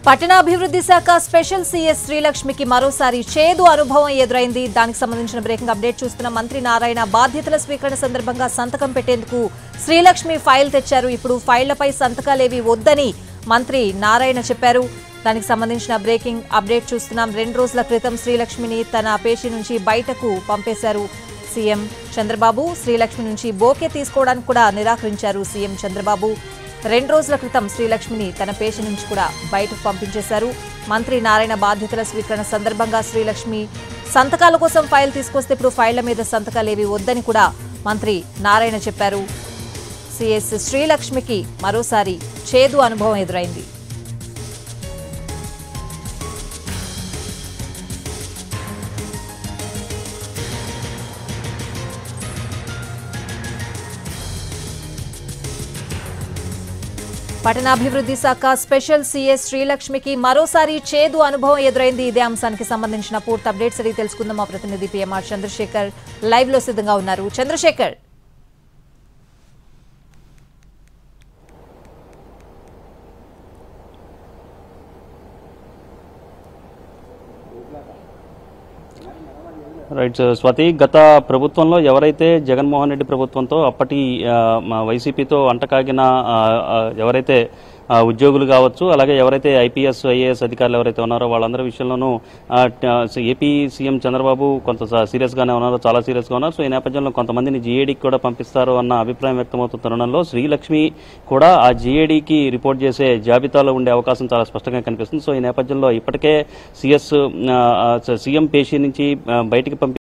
పట్టణాభివృద్ధి శాఖ special CS శ్రీలక్ష్మికి మరోసారి చేదు అనుభవం ఎదురైంది దానికి సంబంధించిన బ్రేకింగ్ అప్డేట్ చూస్తున్న మంత్రి నారాయణ బాధ్యతల స్వీకరణ సందర్భంగా సంతకం పెట్టేందుకు శ్రీలక్ష్మి ఫైల్ తెచ్చారు ఇప్పుడు ఫైళ్లపై సంతకాలేవి వద్దని మంత్రి నారాయణ చెప్పారు దానికి సంబంధించిన బ్రేకింగ్ అప్డేట్ చూస్తున్నాం రెండు రోజుల క్రితం శ్రీలక్ష్మిని తన పేషి నుంచి బయటకు పంపేశారు సీఎం చంద్రబాబు శ్రీలక్ష్మి నుంచి బోకే తీసుకోవడానికి కూడా నిరాకరించారు సీఎం చంద్రబాబు రెండు రోజుల క్రితం శ్రీలక్ష్మిని తన పేష నుంచి కూడా బయటకు పంపించేశారు మంత్రి నారాయణ బాధ్యతల స్వీకరణ సందర్భంగా శ్రీలక్ష్మి సంతకాల కోసం ఫైల్ తీసుకొస్తే ఇప్పుడు ఫైళ్ల మీద సంతకాలేవి వద్దని కూడా మంత్రి నారాయణ చెప్పారు సిఎస్ శ్రీలక్ష్మికి మరోసారి చేదు అనుభవం ఎదురైంది పట్టణాభివృద్ధి శాఖ స్పెషల్ సీఎస్ శ్రీలక్ష్మికి మరోసారి చేదు అనుభవం ఎదురైంది ఇదే అంశానికి సంబంధించిన పూర్తి అప్డేట్స్ అడిగి తెలుసుకుందాం మా ప్రతినిధి పిఎంఆర్ చంద్రశేఖర్ లైవ్ లో సిద్ధంగా ఉన్నారు చంద్రశేఖర్ రైట్ సార్. స్వాతి గత ప్రభుత్వంలో ఎవరైతే జగన్మోహన్ రెడ్డి ప్రభుత్వంతో అప్పటి ఆ, మా వైసీపీతో అంటకాగిన ఆ, ఆ, ఎవరైతే ఆ, ఉద్యోగులు కావచ్చు అలాగే ఎవరైతే ఐపీఎస్ ఐఏఎస్ అధికారులు ఎవరైతే ఉన్నారో వాళ్ళందరి విషయంలోనూ ఆ, ట- ఏపీ సీఎం చంద్రబాబు కొంత స- సీరియస్గానే ఉన్నారు చాలా సీరియస్గా ఉన్నారు సో ఈ నేపథ్యంలో కొంతమందిని జీఏడీకి కూడా పంపిస్తారు అన్న అభిప్రాయం వ్యక్తమవుతున్న తరుణంలో శ్రీలక్ష్మి కూడా ఆ జీఏడీకి రిపోర్ట్ చేసే జాబితాలో ఉండే అవకాశం చాలా స్పష్టంగా కనిపిస్తుంది సో ఈ నేపథ్యంలో ఇప్పటికే సీఎస్ సీఎం పేషీ నుంచి ఆ, బయటికి పంపి